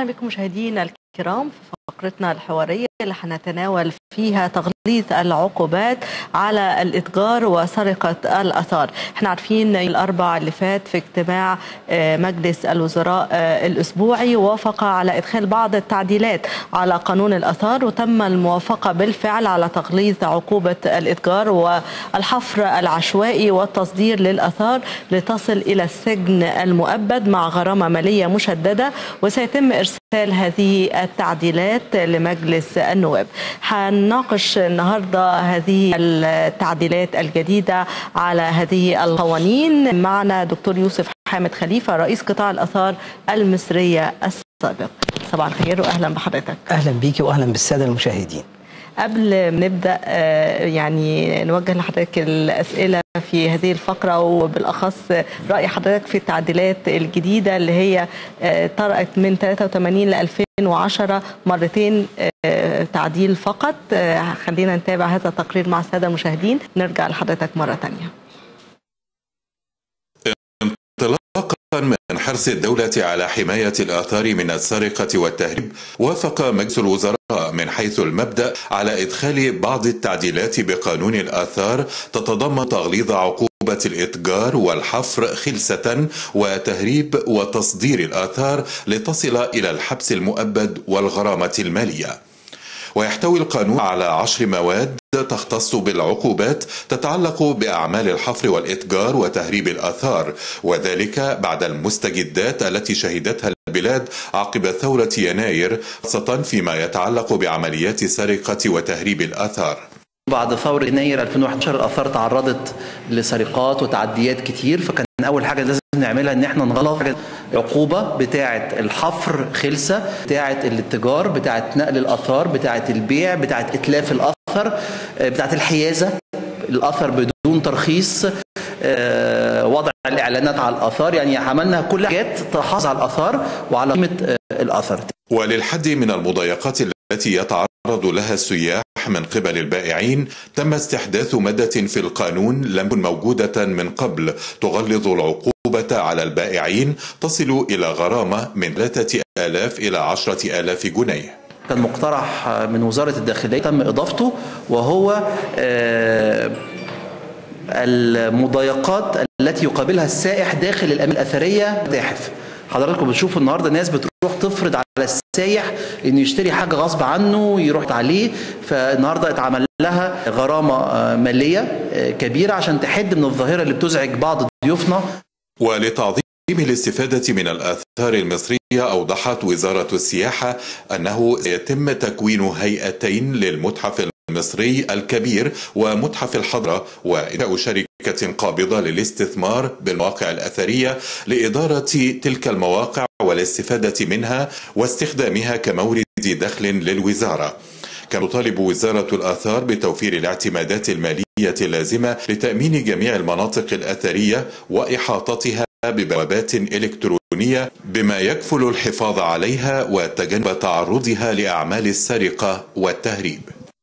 اهلا بكم مشاهدينا الكرام في فقرتنا الحواريه اللي حنتناول فيها تغليظ العقوبات على الاتجار وسرقه الاثار، احنا عارفين الاربع اللي فات في اجتماع مجلس الوزراء الاسبوعي وافق على ادخال بعض التعديلات على قانون الاثار وتم الموافقه بالفعل على تغليظ عقوبه الاتجار والحفر العشوائي والتصدير للاثار لتصل الى السجن المؤبد مع غرامه ماليه مشدده وسيتم ارسال هذه التعديلات لمجلس النواب هنناقش النهارده هذه التعديلات الجديده على هذه القوانين معنا دكتور يوسف حامد خليفه رئيس قطاع الاثار المصريه السابق صباح الخير واهلا بحضرتك اهلا بيكي واهلا بالساده المشاهدين قبل ما نبدا يعني نوجه لحضرتك الاسئله في هذه الفقره وبالاخص راي حضرتك في التعديلات الجديده اللي هي طرأت من 83 ل 2010 مرتين تعديل فقط خلينا نتابع هذا التقرير مع الساده المشاهدين نرجع لحضرتك مره ثانيه انطلاقا من حرص الدولة على حماية الآثار من السرقة والتهريب وافق مجلس الوزراء من حيث المبدأ على إدخال بعض التعديلات بقانون الآثار تتضمن تغليظ عقوبة الإتجار والحفر خلسة وتهريب وتصدير الآثار لتصل إلى الحبس المؤبد والغرامة المالية ويحتوي القانون على عشر مواد تختص بالعقوبات تتعلق بأعمال الحفر والإتجار وتهريب الآثار وذلك بعد المستجدات التي شهدتها البلاد عقب ثورة يناير خاصة فيما يتعلق بعمليات سرقة وتهريب الآثار بعد ثورة يناير 2011 الآثار تعرضت لسرقات وتعديات كتير فكان أول حاجة لازم نعملها إن إحنا نغلظ عقوبة بتاعة الحفر خلسة بتاعة الاتجار بتاعة نقل الآثار بتاعة البيع بتاعة إتلاف الأثر بتاعة الحيازة الأثر بدون ترخيص وضع الإعلانات على الآثار يعني عملنا كل حاجات تحافظ على الآثار وعلى قيمة الأثر وللحد من المضايقات التي يتعرض لها السياح من قبل البائعين تم استحداث مادة في القانون لم تكن موجودة من قبل تغلظ العقوبة على البائعين تصل إلى غرامة من 3000 إلى 10000 جنيه كان مقترح من وزارة الداخلية تم إضافته وهو المضايقات التي يقابلها السائح داخل الأماكن الأثرية متاحف حضراتكم بتشوفوا النهارده ناس بتروح تفرض على السايح انه يشتري حاجه غصب عنه يروح عليه فالنهارده اتعمل لها غرامه ماليه كبيره عشان تحد من الظاهره اللي بتزعج بعض ضيوفنا ولتعظيم الاستفادة من الآثار المصرية أوضحت وزارة السياحة أنه سيتم تكوين هيئتين للمتحف المصري الكبير ومتحف الحضرة وإنشاء شركة قابضة للاستثمار بالمواقع الأثرية لإدارة تلك المواقع والاستفادة منها واستخدامها كمورد دخل للوزارة كان تطالب وزارة الآثار بتوفير الاعتمادات المالية اللازمة لتأمين جميع المناطق الأثرية وإحاطتها ببوابات إلكترونية بما يكفل الحفاظ عليها وتجنب تعرضها لأعمال السرقة والتهريب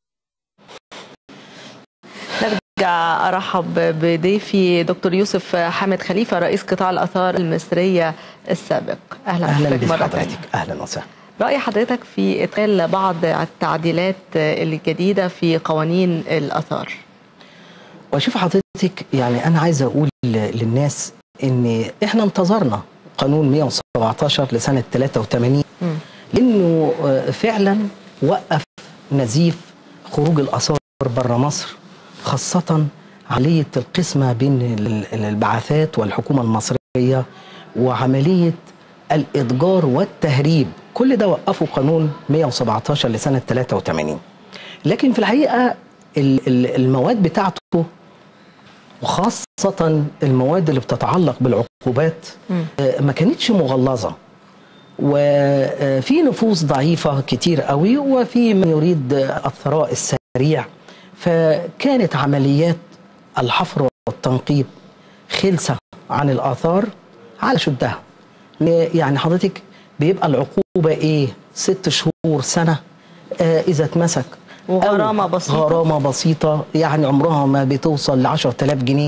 نرجع ارحب بضيفي دكتور يوسف حامد خليفه رئيس قطاع الاثار المصريه السابق اهلا, أهلا بحضرتك اهلا وسهلا راي حضرتك في ادخال بعض التعديلات الجديده في قوانين الاثار وشوف حضرتك يعني انا عايز اقول للناس ان احنا انتظرنا قانون 117 لسنه 83 م. لانه فعلا وقف نزيف خروج الاثار بره مصر خاصة عملية القسمة بين البعثات والحكومة المصرية وعملية الإتجار والتهريب كل ده وقفوا قانون 117 لسنة 83 لكن في الحقيقة المواد بتاعته وخاصة المواد اللي بتتعلق بالعقوبات ما كانتش مغلظة وفي نفوس ضعيفة كتير قوي وفي من يريد الثراء السريع فكانت عمليات الحفر والتنقيب خلسة عن الآثار على شدها يعني حضرتك بيبقى العقوبة إيه ست شهور سنة آه إذا اتمسك وغرامة بسيطة غرامة بسيطة يعني عمرها ما بتوصل ل 10000 جنيه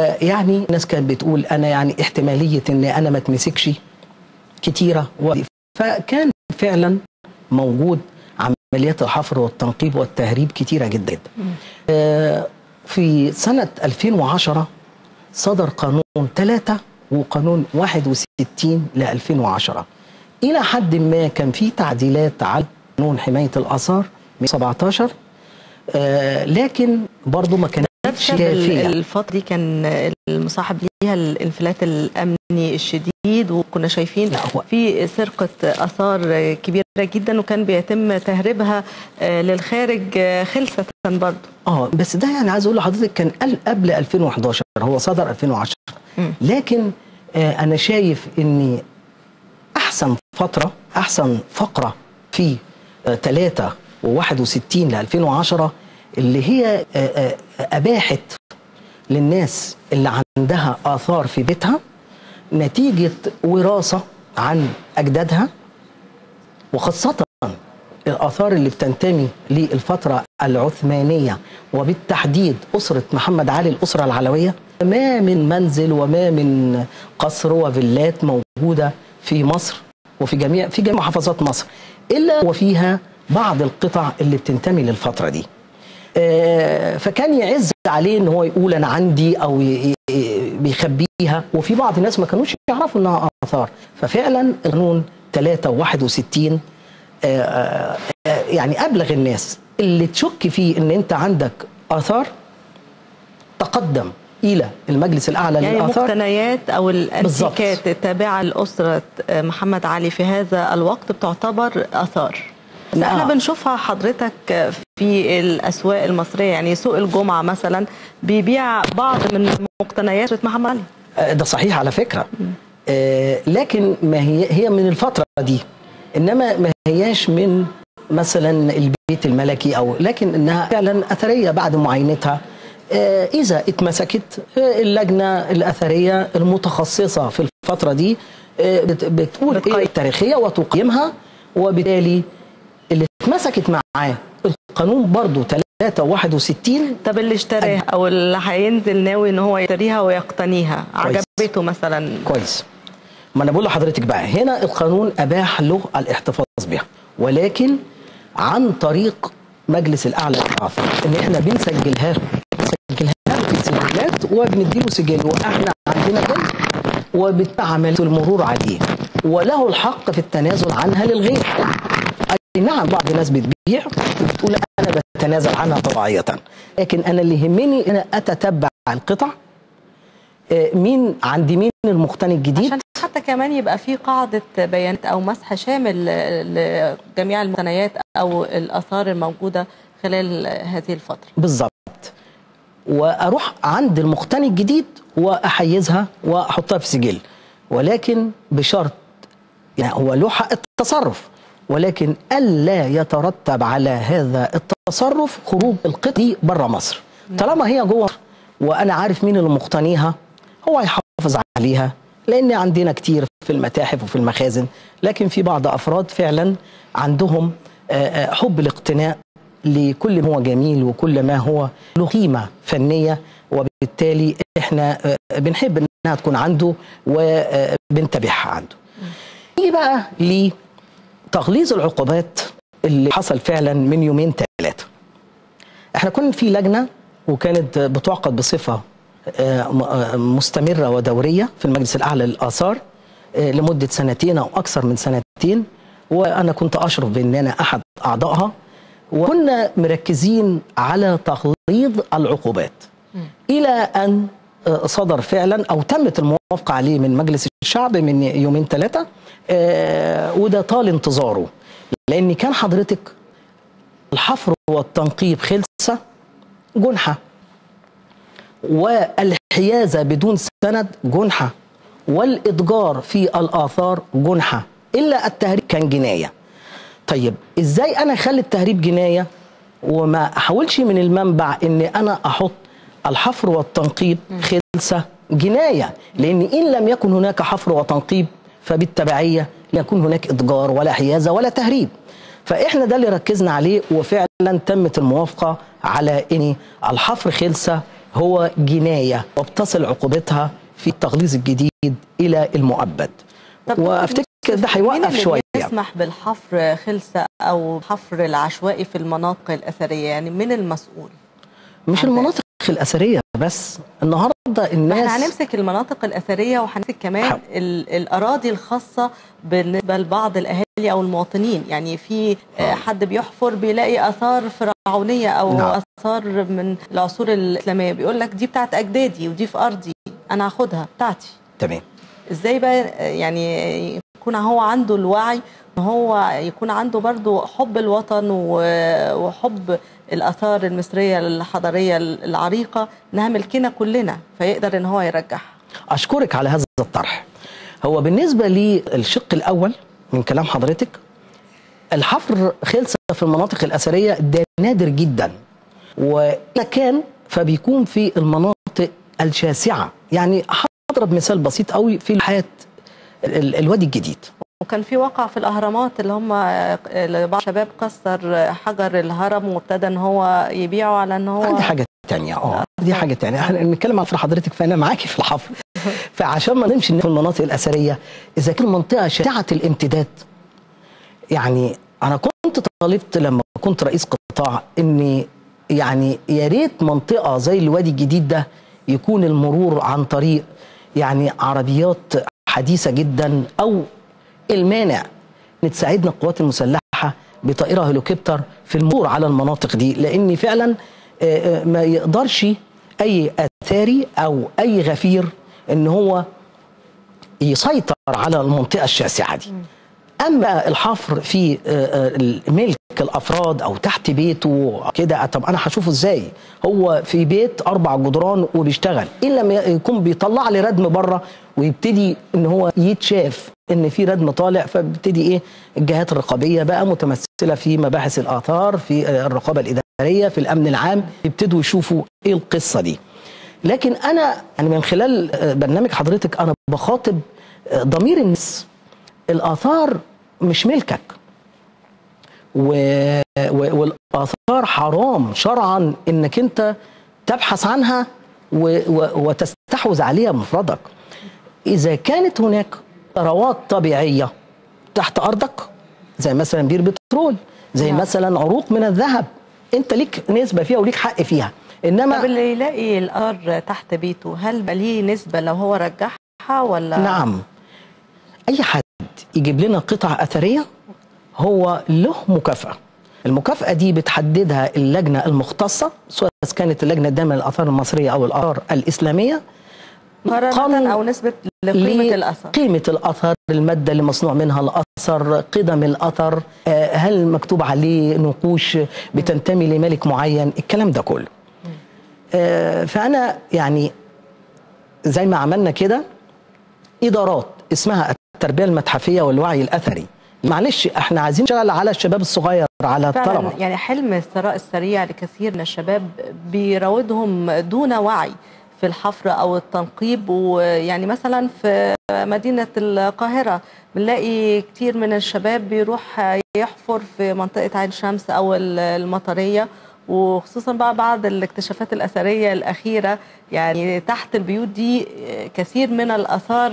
فيعني الناس كانت بتقول أنا يعني احتمالية إن أنا ما اتمسكش كتيرة فكان فعلا موجود عمليات الحفر والتنقيب والتهريب كتيرة جدا آه، في سنة 2010 صدر قانون 3 وقانون 61 ل 2010 إلى حد ما كان في تعديلات على قانون حماية الآثار من 17 آه، لكن برضو ما كانتش بسبب كافية الفترة دي كان المصاحب ليها الانفلات الأمني الشديد وكنا شايفين لا، هو- في سرقة آثار كبيرة جدا وكان بيتم تهريبها آه، للخارج آه، خلسة برضه اه بس ده يعني عايز اقول لحضرتك كان قل- قبل 2011 هو صدر 2010 مم. لكن آه انا شايف ان احسن فتره احسن فقره في 3 و61 ل 2010 اللي هي آه آه اباحت للناس اللي عندها اثار في بيتها نتيجه وراثه عن اجدادها وخاصة الآثار اللي بتنتمي للفترة العثمانية وبالتحديد أسرة محمد علي الأسرة العلوية ما من منزل وما من قصر وفيلات موجودة في مصر وفي جميع في جميع محافظات مصر إلا وفيها بعض القطع اللي بتنتمي للفترة دي آه، فكان يعز عليه ان هو يقول انا عندي او ي- ي- بيخبيها وفي بعض الناس ما كانوش يعرفوا انها اثار ففعلا القانون 361 آه، آه، آه، يعني ابلغ الناس اللي تشك فيه ان انت عندك اثار تقدم الى المجلس الاعلى يعني للاثار مقتنيات أو الأنتيكات التابعة لأسرة آه، محمد علي في هذا الوقت بتعتبر آثار بس نعم. احنا بنشوفها حضرتك في الأسواق المصرية يعني سوق الجمعة مثلا بيبيع بعض من مقتنيات أسرة محمد علي آه، ده صحيح على فكرة آه، لكن ما هي هي من الفترة دي إنما ما هياش من مثلا البيت الملكي أو لكن إنها فعلا أثرية بعد معاينتها آه، إذا اتمسكت آه، اللجنة الأثرية المتخصصة في الفترة دي آه، بت- بتقول بتقيم. إيه التاريخية وتقيمها وبالتالي اللي اتمسكت معاه القانون برضو 361 طب اللي اشتراها او اللي هينزل ناوي ان هو يشتريها ويقتنيها كويس. عجبته مثلا كويس ما انا بقول لحضرتك بقى هنا القانون اباح له الاحتفاظ بها ولكن عن طريق مجلس الاعلى للاعاقه ان احنا بنسجلها بنسجلها له في السجلات وبنديله سجل واحنا عندنا جلد وبتعمل المرور عليه وله الحق في التنازل عنها للغير اي نعم بعض الناس بتبيع وبتقول انا بتنازل عنها طبيعيه لكن انا اللي يهمني انا اتتبع القطع آه، مين عند مين المقتني الجديد عشان حتى كمان يبقى في قاعدة بيانات أو مسح شامل لجميع المقتنيات أو الآثار الموجودة خلال هذه الفترة بالظبط واروح عند المقتني الجديد واحيزها واحطها في سجل ولكن بشرط يعني هو له حق التصرف ولكن الا يترتب على هذا التصرف خروج القطع دي بره مصر طالما هي جوه مصر وانا عارف مين اللي مقتنيها هو هيحافظ عليها لان عندنا كتير في المتاحف وفي المخازن لكن في بعض افراد فعلا عندهم آه، آه، حب الاقتناء لكل ما هو جميل وكل ما هو له قيمه فنيه وبالتالي احنا آه، بنحب انها تكون عنده وبنتابعها عنده. نيجي بقى لتغليظ العقوبات اللي حصل فعلا من يومين ثلاثه. احنا كنا في لجنه وكانت بتعقد بصفه آه، م- آه، مستمره ودوريه في المجلس الاعلى للاثار آه، لمده سنتين او اكثر من سنتين وانا كنت اشرف بان انا احد اعضائها وكنا مركزين على تغليظ العقوبات الى ان آه، صدر فعلا او تمت الموافقه عليه من مجلس الشعب من يومين ثلاثه وده طال انتظاره لان كان حضرتك الحفر والتنقيب خلسه جنحه والحيازه بدون سند جنحه والاتجار في الاثار جنحه الا التهريب كان جنايه طيب ازاي انا اخلي التهريب جنايه وما احاولش من المنبع ان انا احط الحفر والتنقيب خلسه جنايه لان ان لم يكن هناك حفر وتنقيب فبالتبعيه لا يكون هناك اتجار ولا حيازه ولا تهريب فاحنا ده اللي ركزنا عليه وفعلا تمت الموافقه على ان الحفر خلسه هو جنايه وبتصل عقوبتها في التغليظ الجديد الى المؤبد طب وافتكر ده مين هيوقف اللي شويه يسمح بالحفر خلسة أو حفر العشوائي في المناطق الأثرية يعني من المسؤول مش عندك. المناطق الاثريه بس النهارده احنا الناس هنمسك المناطق الأثرية وهنمسك كمان حاضر. ال- الأراضي الخاصة بالنسبة لبعض الأهالي أو المواطنين يعني في آه، حد بيحفر بيلاقي آثار فرعونية أو نعم. آثار من العصور الإسلامية بيقول لك دي بتاعت أجدادي ودي في أرضي أنا هاخدها بتاعتي تمام ازاي بقى يعني يكون هو عنده الوعي ان هو يكون عنده برضو حب الوطن و- وحب الاثار المصريه الحضاريه العريقه انها ملكنا كلنا فيقدر ان هو يرجعها اشكرك على هذا الطرح هو بالنسبه للشق الاول من كلام حضرتك الحفر خلسه في المناطق الاثريه ده نادر جدا واذا كان فبيكون في المناطق الشاسعه يعني هضرب مثال بسيط قوي في الحياه ال- الوادي الجديد وكان في وقع في الاهرامات اللي هم اللي بعض الشباب كسر حجر الهرم وابتدى ان هو يبيعه على ان هو دي حاجه تانية اه دي حاجه تانية احنا بنتكلم عن حضرتك فانا معاكي في الحفر فعشان ما نمشي في المناطق الاثريه اذا كان منطقه شاسعه الامتداد يعني انا كنت طالبت لما كنت رئيس قطاع اني يعني يا ريت منطقه زي الوادي الجديد ده يكون المرور عن طريق يعني عربيات حديثه جدا او المانع ان تساعدنا القوات المسلحه بطائره هليكوبتر في المرور على المناطق دي لان فعلا آه، آه، ما يقدرش اي اثاري او اي غفير ان هو يسيطر على المنطقه الشاسعه دي اما الحفر في آه، آه، ملك الافراد او تحت بيته كده طب انا هشوفه ازاي هو في بيت اربع جدران وبيشتغل الا لما يكون بيطلع لي ردم بره ويبتدي ان هو يتشاف ان في ردم طالع فبتدي ايه الجهات الرقابيه بقى متمثله في مباحث الاثار في آه، الرقابه الاداريه في الامن العام يبتدوا يشوفوا ايه القصه دي لكن انا يعني من خلال آه، برنامج حضرتك انا بخاطب آه، ضمير الناس الاثار مش ملكك و... و... والاثار حرام شرعا انك انت تبحث عنها و... و... وتستحوذ عليها بمفردك اذا كانت هناك ثروات طبيعيه تحت ارضك زي مثلا بير بترول زي نعم. مثلا عروق من الذهب انت ليك نسبه فيها وليك حق فيها انما طب اللي يلاقي الار تحت بيته هل بقى ليه نسبه لو هو رجعها ولا نعم اي حد يجيب لنا قطع اثريه هو له مكافاه المكافاه دي بتحددها اللجنه المختصه سواء كانت اللجنه الدائمه للاثار المصريه او الاثار الاسلاميه مقارنه قانون او نسبه لقيمه ل- الاثر قيمة الأثر المادة اللي مصنوع منها الأثر قدم الأثر آه، هل مكتوب عليه نقوش بتنتمي لملك معين الكلام ده كله آه، فأنا يعني زي ما عملنا كده إدارات اسمها التربية المتحفية والوعي الأثري معلش احنا عايزين نشتغل على الشباب الصغير على فعلا الطلبة يعني حلم الثراء السريع لكثير من الشباب بيراودهم دون وعي في الحفر او التنقيب ويعني مثلا في مدينه القاهره بنلاقي كتير من الشباب بيروح يحفر في منطقه عين شمس او المطريه وخصوصا بقى بعد الاكتشافات الاثريه الاخيره يعني تحت البيوت دي كثير من الاثار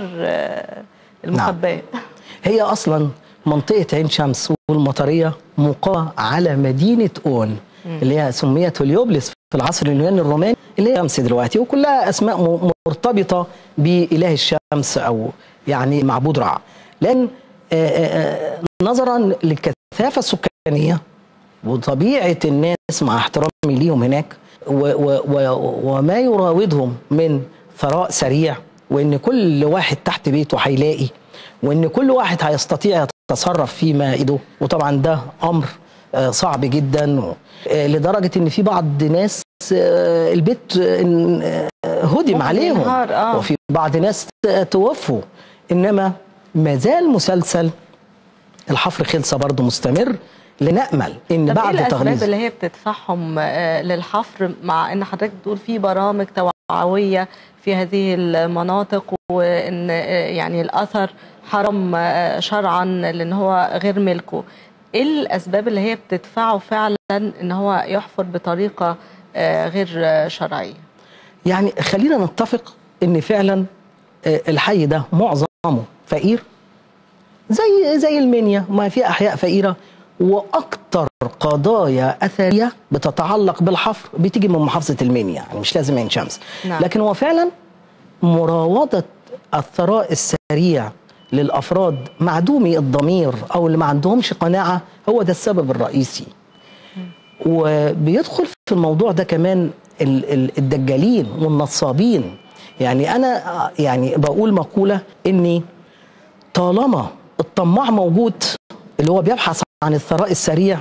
المخباه هي أصلا منطقة عين شمس والمطرية مقاة على مدينة أون اللي هي سميت هليوبلس في العصر اليوناني الروماني اللي هي شمس دلوقتي وكلها أسماء م- مرتبطة بإله الشمس أو يعني معبود رع لأن آه، آه، آه، نظرا للكثافة السكانية وطبيعة الناس مع احترامي ليهم هناك و و و وما يراودهم من ثراء سريع وان كل واحد تحت بيته هيلاقي وان كل واحد هيستطيع يتصرف فيما ايده وطبعا ده امر آه، صعب جدا و- آه، لدرجه ان في بعض ناس آه، البيت آه، هدم ممكن عليهم ينهار، آه. وفي بعض ناس توفوا انما ما زال مسلسل الحفر خلصه برضه مستمر لنامل ان طب بعد ايه الاسباب تغليظ اللي هي بتدفعهم آه، للحفر مع ان حضرتك بتقول في برامج توعويه في هذه المناطق وان آه، يعني الاثر حرام آه، شرعا لان هو غير ملكه ايه الاسباب اللي هي بتدفعه فعلا ان هو يحفر بطريقه آه، غير آه، شرعيه يعني خلينا نتفق ان فعلا آه، الحي ده معظمه فقير زي زي المنيا ما في احياء فقيره واكتر قضايا اثريه بتتعلق بالحفر بتيجي من محافظه المنيا يعني مش لازم عين شمس نعم. لكن هو فعلا مراوضه الثراء السريع للافراد معدومي الضمير او اللي ما عندهمش قناعه هو ده السبب الرئيسي وبيدخل في الموضوع ده كمان ال- ال- الدجالين والنصابين يعني انا يعني بقول مقوله اني طالما الطماع موجود اللي هو بيبحث عن الثراء السريع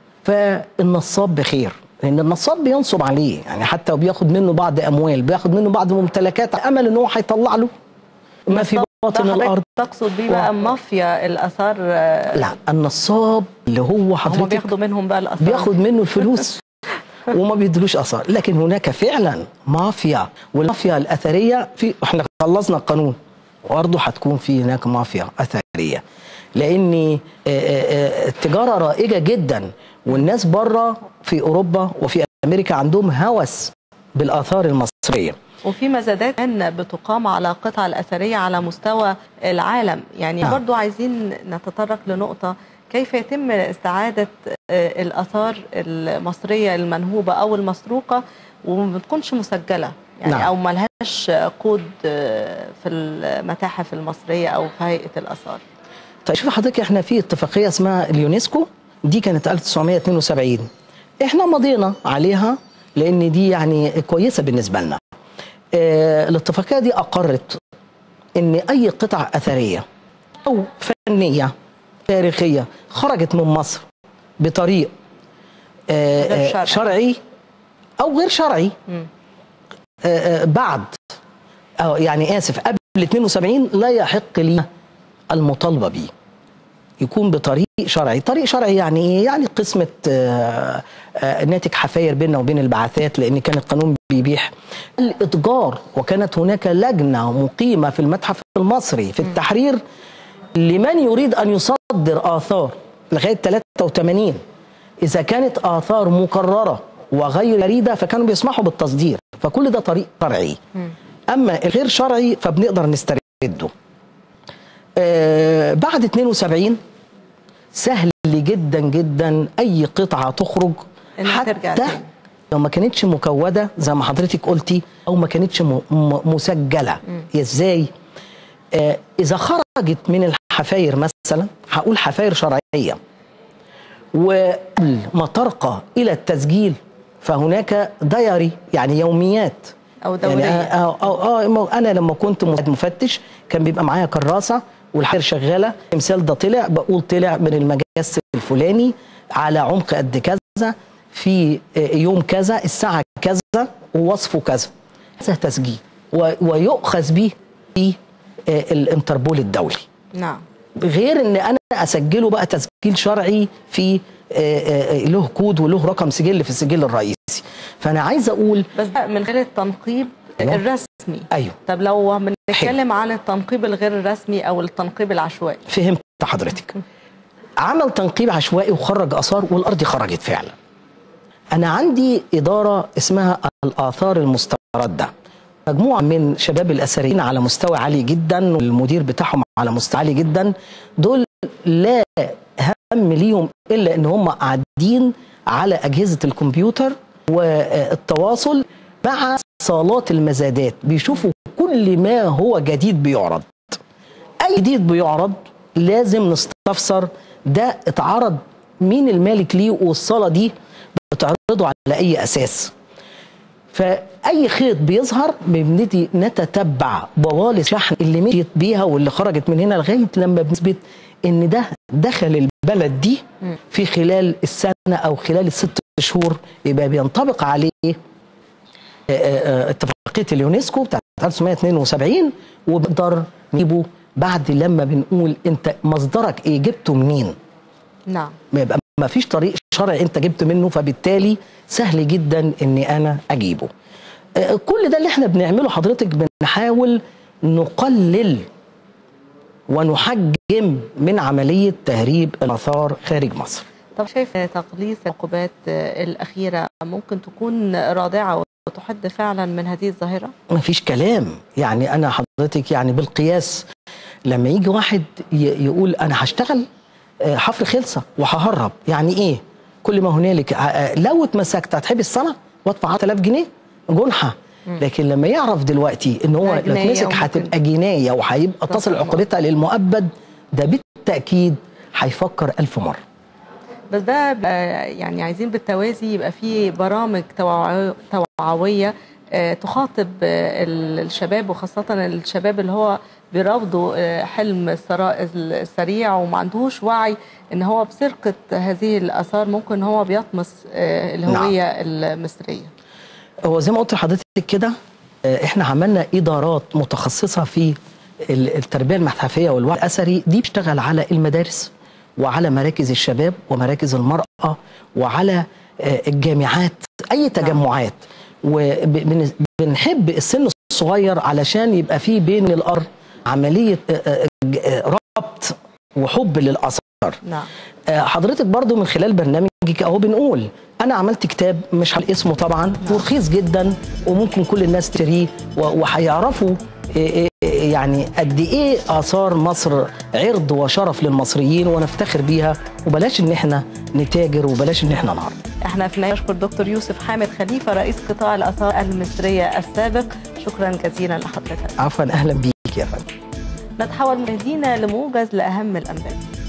فالنصاب بخير لان النصاب بينصب عليه يعني حتى وبياخد منه بعض اموال بياخد منه بعض ممتلكات امل ان هو هيطلع له ما في باطن ده حضرتك الارض تقصد بيه بقى مافيا الاثار آه، لا النصاب اللي هو هم حضرتك بياخدوا منهم بقى الاثار بياخد منه الفلوس وما بيدلوش اثار لكن هناك فعلا مافيا والمافيا الاثريه في احنا خلصنا القانون برضه هتكون في هناك مافيا اثريه لان آه، آه، آه، التجاره رائجه جدا والناس بره في اوروبا وفي امريكا عندهم هوس بالاثار المصريه وفي مزادات كمان بتقام على القطع الأثرية على مستوى العالم يعني نعم. برضو عايزين نتطرق لنقطة كيف يتم استعادة آه، الآثار المصرية المنهوبة أو المسروقة وما بتكونش مسجلة يعني نعم. أو ملهاش كود آه، في المتاحف المصرية أو في هيئة الآثار طيب شوف حضرتك احنا في اتفاقيه اسمها اليونسكو دي كانت 1972 احنا مضينا عليها لان دي يعني كويسه بالنسبه لنا اه الاتفاقيه دي اقرت ان اي قطع اثريه او فنيه تاريخيه خرجت من مصر بطريق اه غير آه، شرعي. شرعي او غير شرعي مم. آه، آه، بعد أو يعني اسف قبل 72 لا يحق لي المطالبه به يكون بطريق شرعي طريق شرعي يعني ايه يعني قسمه آه، آه، ناتج حفاير بيننا وبين البعثات لان كان القانون بيبيح الاتجار وكانت هناك لجنه مقيمه في المتحف المصري في التحرير لمن يريد ان يصدر اثار لغايه 83 اذا كانت اثار مكرره وغير جريده فكانوا بيسمحوا بالتصدير فكل ده طريق شرعي اما الغير شرعي فبنقدر نسترده آه بعد 72 سهل جدا جدا اي قطعه تخرج إنها ترجع حتى تاني. لو ما كانتش مكوده زي ما حضرتك قلتي او ما كانتش م- م- مسجله ازاي آه اذا خرجت من الحفاير مثلا هقول حفاير شرعيه وقبل ما ترقى الى التسجيل فهناك دايري يعني يوميات أو يعني دورية آه آه آه ما- انا لما كنت مساعد مفتش كان بيبقى معايا كراسه والحير شغاله المثال ده طلع بقول طلع من المجس الفلاني على عمق قد كذا في آه، يوم كذا الساعه كذا ووصفه كذا هذا تسجيل و- ويؤخذ به في آه، الانتربول الدولي نعم غير ان انا اسجله بقى تسجيل شرعي في آه، آه، له كود وله رقم سجل في السجل الرئيسي فانا عايز اقول بس ده من غير التنقيب أيوة. الرسمي ايوه طب لو بنتكلم عن التنقيب الغير الرسمي أو التنقيب العشوائي فهمت حضرتك عمل تنقيب عشوائي وخرج اثار والارض خرجت فعلا انا عندي اداره اسمها الاثار المسترده مجموعه من شباب الاثريين على مستوى عالي جدا والمدير بتاعهم على مستوى عالي جدا دول لا هم ليهم الا ان هم قاعدين على اجهزه الكمبيوتر والتواصل مع صالات المزادات بيشوفوا كل ما هو جديد بيعرض اي جديد بيعرض لازم نستفسر ده اتعرض مين المالك ليه والصاله دي بتعرضه على اي اساس فاي خيط بيظهر بنبتدي نتتبع بوالص شحن اللي مشيت بيها واللي خرجت من هنا لغايه لما بنثبت ان ده دخل البلد دي في خلال السنه او خلال الست شهور يبقى بينطبق عليه آه، آه، اتفاقيه اليونسكو بتاعت 1972 وبنقدر نجيبه بعد لما بنقول انت مصدرك ايه جبته منين نعم ما يبقى ما فيش طريق شرعي انت جبت منه فبالتالي سهل جدا اني انا اجيبه آه، كل ده اللي احنا بنعمله حضرتك بنحاول نقلل ونحجم من عمليه تهريب الاثار خارج مصر طب شايف تقليص العقوبات آه، الأخيرة ممكن تكون رادعة وتحد فعلا من هذه الظاهرة؟ ما فيش كلام يعني انا حضرتك يعني بالقياس لما يجي واحد ي- يقول انا هشتغل آه، حفر خلصه وههرب يعني ايه كل ما هنالك ع- آه، لو اتمسكت هتحبس سنه وادفع 10000 جنيه جنحه لكن لما يعرف دلوقتي ان هو إنها لو جناية اتمسك وممكن هتبقى جنايه وهيبقى تصل تصل عقوبتها للمؤبد ده بالتاكيد هيفكر ألف مره بس ده بقى- يعني عايزين بالتوازي يبقى في برامج توعوية- توعوية آه، تخاطب آه، ال- الشباب وخاصة الشباب اللي هو بيراودوا آه، حلم الثراء السريع وما عندوش وعي ان هو بسرقة هذه الآثار ممكن هو بيطمس آه، الهوية المصرية هو زي ما قلت لحضرتك كده آه، احنا عملنا ادارات متخصصه في ال- التربيه المتحفيه والوعي الاثري دي بتشتغل على المدارس وعلى مراكز الشباب ومراكز المراه وعلى آه، الجامعات اي تجمعات وبنحب السن الصغير علشان يبقى فيه بين الارض عمليه آه، آه، ج- آه، ربط وحب للاثار نعم آه، حضرتك برضو من خلال برنامجك اهو بنقول انا عملت كتاب مش على اسمه طبعا ورخيص جدا وممكن كل الناس تشتريه و- وهيعرفوا إيه إيه يعني قد ايه اثار مصر عرض وشرف للمصريين ونفتخر بيها وبلاش ان احنا نتاجر وبلاش ان احنا نهرب احنا في النهايه نشكر دكتور يوسف حامد خليفه رئيس قطاع الاثار المصريه السابق شكرا جزيلا لحضرتك عفوا اهلا بيك يا فندم نتحول مشاهدينا لموجز لاهم الانباء